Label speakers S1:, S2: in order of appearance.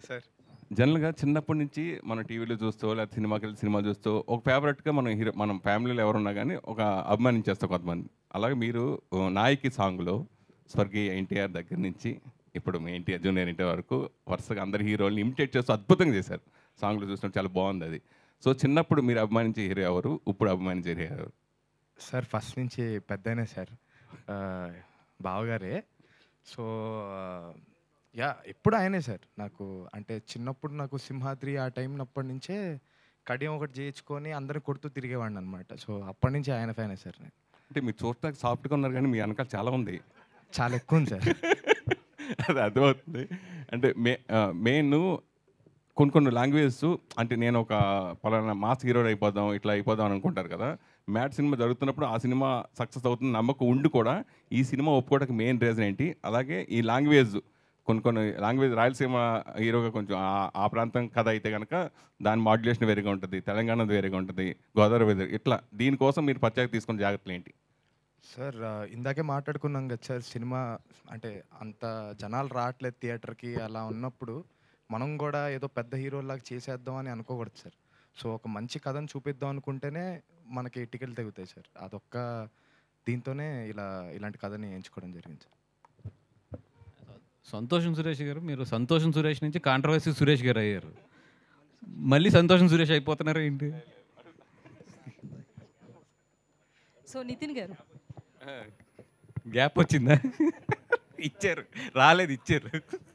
S1: sir
S2: జనరల్గా చిన్నప్పటి నుంచి మనం టీవీలో చూస్తూ లేదా సినిమాకి వెళ్ళి సినిమా చూస్తూ ఒక ఫేవరెట్గా మనం హీరో మనం ఫ్యామిలీలో ఎవరున్నా కానీ ఒక అభిమానించేస్తాం కొంతమంది అలాగే మీరు ఓ, నాయకి సాంగ్లో స్వర్గీయ ఎన్టీఆర్ దగ్గర నుంచి ఇప్పుడు మీ ఎన్టీఆర్ జూనియర్ ఎన్టీఆర్ వరకు వరుసగా అందరి హీరోల్ని ఇమిటేట్ చేస్తూ అద్భుతంగా చేశారు సాంగ్లు చూసినప్పుడు చాలా బాగుంది అది సో చిన్నప్పుడు మీరు అభిమానించే హీరో ఎవరు ఇప్పుడు అభిమానించే హీరో ఎవరు
S1: సార్ ఫస్ట్ నుంచి పెద్దనే సార్ ఆ, బావగారే సో ఆ, యా ఎప్పుడు ఆయనే సార్ నాకు అంటే చిన్నప్పుడు నాకు సింహాద్రి ఆ టైం అప్పటి నుంచే కడియం ఒకటి చేయించుకొని అందరిని కొడుతూ తిరిగేవాడిని అనమాట సో అప్పటి నుంచి ఆయన ఫ్యానే సార్ నేను
S2: అంటే మీరు చూడటానికి సాఫ్ట్గా ఉన్నారు కానీ మీ వెనకాల చాలా ఉంది
S1: చాలా ఎక్కువ ఉంది సార్
S2: అది అర్థమవుతుంది అంటే మే మెయిన్ కొన్ని కొన్ని లాంగ్వేజెస్ అంటే నేను ఒక పలానా మాస్ హీరో అయిపోదాం ఇట్లా అయిపోదాం అని అనుకుంటారు కదా మ్యాట్ సినిమా జరుగుతున్నప్పుడు ఆ సినిమా సక్సెస్ అవుతుంది నమ్మకం ఉండి కూడా ఈ సినిమా ఒప్పుకోవడానికి మెయిన్ రీజన్ ఏంటి అలాగే ఈ లాంగ్వేజ్ కొన్ని కొన్ని లాంగ్వేజ్ రాయలసీమ హీరోగా కొంచెం ఆ- ఆ ప్రాంతం కథ అయితే కనుక దాని మాడ్యులేషన్ వేరేగా ఉంటుంది తెలంగాణది వేరేగా ఉంటుంది గోదావరి వేరే ఇట్లా దీనికోసం మీరు ప్రత్యేక తీసుకున్న జాగ్రత్తలు ఏంటి
S1: సార్ ఆ, ఇందాకే మాట్లాడుకున్నాం కదా సార్ సినిమా అంటే అంత జనాలు రావట్లేదు థియేటర్కి అలా ఉన్నప్పుడు మనం కూడా ఏదో పెద్ద హీరోలాగా చేసేద్దాం అని అనుకోకూడదు సార్ సో ఒక మంచి కథను చూపిద్దాం అనుకుంటేనే మనకి టికెట్లు తెగుతాయి సార్ అదొక్క దీంతోనే ఇలా ఇలాంటి కథని ఎంచుకోవడం జరిగింది సార్
S3: సంతోషం సురేష్ గారు మీరు సంతోషం సురేష్ నుంచి కాంట్రవర్సీ సురేష్ గారు అయ్యారు మళ్ళీ సంతోషం సురేష్ అయిపోతున్నారు ఏంటి
S4: సో నితిన్ గారు
S3: గ్యాప్ వచ్చిందా ఇచ్చారు రాలేదు ఇచ్చారు